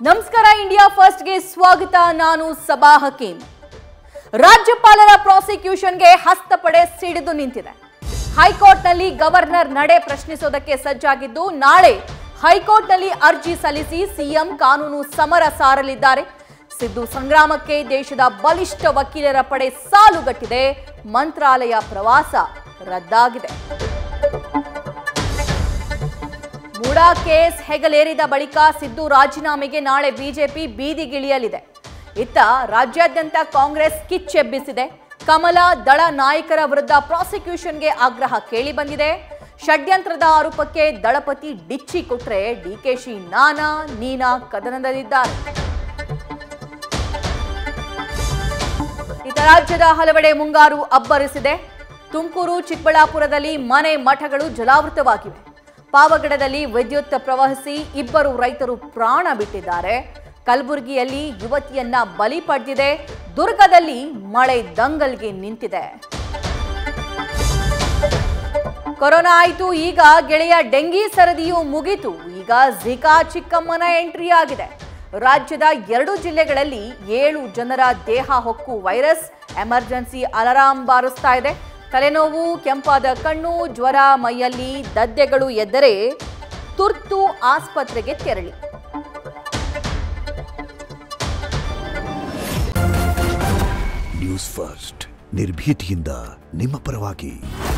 ನಮಸ್ಕಾರ ಇಂಡಿಯಾ ಫಸ್ಟ್ಗೆ ಸ್ವಾಗತ ನಾನು ಸಬಾ ಹಕೀಂ ರಾಜ್ಯಪಾಲರ ಪ್ರಾಸಿಕ್ಯೂಷನ್ಗೆ ಹಸ್ತಪಡೆ ಸಿಡಿದು ನಿಂತಿದೆ ಹೈಕೋರ್ಟ್ನಲ್ಲಿ ಗವರ್ನರ್ ನಡೆ ಪ್ರಶ್ನಿಸೋದಕ್ಕೆ ಸಜ್ಜಾಗಿದ್ದು ನಾಳೆ ಹೈಕೋರ್ಟ್ನಲ್ಲಿ ಅರ್ಜಿ ಸಲ್ಲಿಸಿ ಸಿಎಂ ಕಾನೂನು ಸಮರ ಸಾರಲಿದ್ದಾರೆ ಸಿದ್ದು ಸಂಗ್ರಾಮಕ್ಕೆ ದೇಶದ ಬಲಿಷ್ಠ ವಕೀಲರ ಪಡೆ ಸಾಲುಗಟ್ಟಿದೆ ಮಂತ್ರಾಲಯ ಪ್ರವಾಸ ರದ್ದಾಗಿದೆ ಮೂಡಾ ಕೇಸ್ ಹೆಗಲೇರಿದ ಬಳಿಕ ಸಿದ್ದು ರಾಜೀನಾಮೆಗೆ ನಾಳೆ ಬಿಜೆಪಿ ಬೀದಿಗಿಳಿಯಲಿದೆ ಇತ್ತ ರಾಜ್ಯಾದ್ಯಂತ ಕಾಂಗ್ರೆಸ್ ಕಿಚ್ಚೆಬ್ಬಿಸಿದೆ ಕಮಲ ದಳ ನಾಯಕರ ವಿರುದ್ಧ ಪ್ರಾಸಿಕ್ಯೂಷನ್ಗೆ ಆಗ್ರಹ ಕೇಳಿ ಬಂದಿದೆ ಷಡ್ಯಂತ್ರದ ಆರೋಪಕ್ಕೆ ದಳಪತಿ ಡಿಚ್ಚಿ ಕೊಟ್ರೆ ಡಿಕೆಶಿ ನಾನಾ ನೀನಾ ಕದನದಲ್ಲಿದ್ದಾರೆ ಇತ ರಾಜ್ಯದ ಹಲವೆಡೆ ಮುಂಗಾರು ಅಬ್ಬರಿಸಿದೆ ತುಮಕೂರು ಚಿಕ್ಕಬಳ್ಳಾಪುರದಲ್ಲಿ ಮನೆ ಮಠಗಳು ಜಲಾವೃತವಾಗಿವೆ ಪಾವಗಡದಲ್ಲಿ ವಿದ್ಯುತ್ ಪ್ರವಹಿಸಿ ಇಬ್ಬರು ರೈತರು ಪ್ರಾಣ ಬಿಟ್ಟಿದ್ದಾರೆ ಕಲಬುರಗಿಯಲ್ಲಿ ಯುವತಿಯನ್ನ ಬಲಿ ಪಡೆದಿದೆ ದುರ್ಗದಲ್ಲಿ ಮಳೆ ದಂಗಲ್ಗೆ ನಿಂತಿದೆ ಕೊರೋನಾ ಆಯ್ತು ಈಗ ಗೆಳೆಯ ಡೆಂಗಿ ಸರದಿಯು ಮುಗಿತು ಈಗ ಝಿಕಾ ಚಿಕ್ಕಮ್ಮನ ಎಂಟ್ರಿ ಆಗಿದೆ ರಾಜ್ಯದ ಎರಡು ಜಿಲ್ಲೆಗಳಲ್ಲಿ ಏಳು ಜನರ ದೇಹ ಹೊಕ್ಕು ವೈರಸ್ ಎಮರ್ಜೆನ್ಸಿ ಅಲಾರಾಂ ಬಾರಿಸ್ತಾ ಇದೆ ತಲೆನೋವು ಕೆಂಪಾದ ಕಣ್ಣು ಜ್ವರ ಮೈಯಲ್ಲಿ ದದ್ದೆಗಳು ಎದ್ದರೆ ತುರ್ತು ಆಸ್ಪತ್ರೆಗೆ ತೆರಳಿ ನ್ಯೂಸ್ ಫಸ್ಟ್ ನಿರ್ಭೀತಿಯಿಂದ ನಿಮ್ಮ ಪರವಾಗಿ